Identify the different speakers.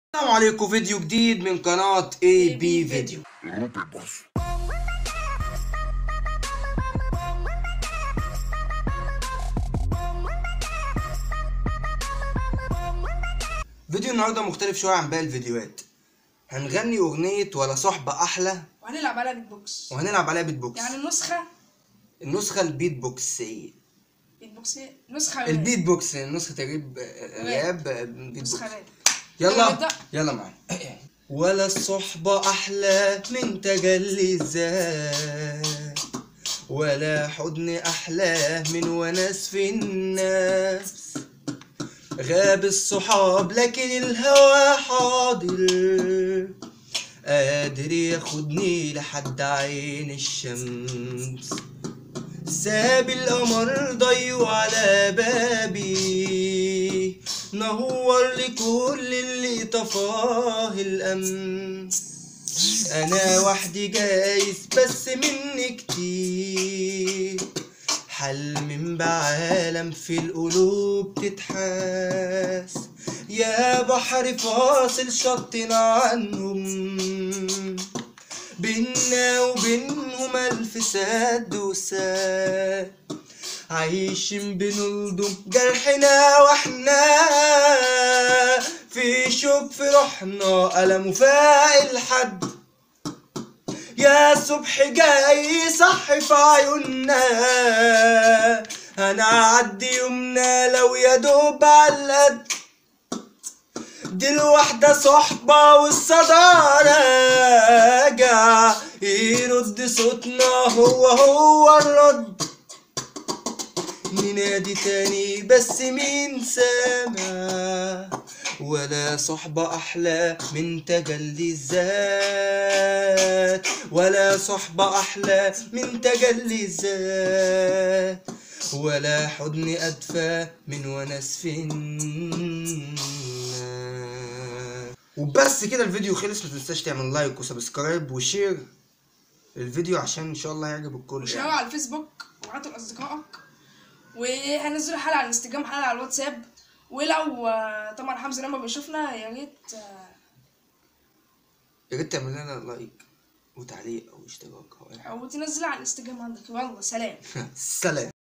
Speaker 1: السلام عليكم فيديو جديد من قناة اي بي فيديو
Speaker 2: روبي باص
Speaker 1: فيديو النهاردة مختلف شوية عن باقي الفيديوهات هنغني أغنية ولا صحبة أحلى
Speaker 3: وهنلعب على بيت بوكس
Speaker 1: وهنلعب عليها بيت بوكس
Speaker 3: يعني النسخة
Speaker 1: النسخة البيت بوكسية
Speaker 3: بيت بوكس نسخة
Speaker 1: البيت بوكس نسخة الراب راب بيت بوكس
Speaker 3: نسخة راب
Speaker 1: يلا
Speaker 3: نبدأ.
Speaker 1: يلا معانا ولا الصحبة أحلى من تجلي الذات ولا حضن أحلى من ونس في الناس غاب الصحاب لكن الهوى حاضر قادر ياخدني لحد عين الشمس ساب القمر ضيو على بابي نور لكل اللي طفاه الأمس أنا وحدي جايز بس مني كتير حلم بعالم في القلوب تتحاس يا بحر فاصل شطنا عنهم بينا وبينهم ألف سد وساد عايشين بنلضم جرحنا واحنا في شوك في روحنا ألم وفاق الحد يا صبح جاي صح في عيوننا هنعدي يومنا لو يا دوب على القد دي الوحدة صحبة والصدى راجع يرد صوتنا هو هو الرد ننادي تاني بس مين سامع ولا صحبة أحلى من تجلي الذات ولا صحبة أحلى من تجلي الذات ولا حضن أدفى من ونس في الناس وبس كده الفيديو خلص ما تنساش تعمل لايك وسبسكرايب وشير الفيديو عشان ان شاء الله يعجب الكل
Speaker 3: شيروا
Speaker 1: يعني.
Speaker 3: على الفيسبوك وابعتوا لاصدقائك وهنزل حلقة على الانستجرام حلقة على الواتساب ولو آه، طبعا حمزة لما بيشوفنا يا ريت آه،
Speaker 1: يا ريت تعمل لنا لايك وتعليق او اشتراك او اي حاجه
Speaker 3: او تنزلها على الانستجرام عندك يلا سلام
Speaker 1: سلام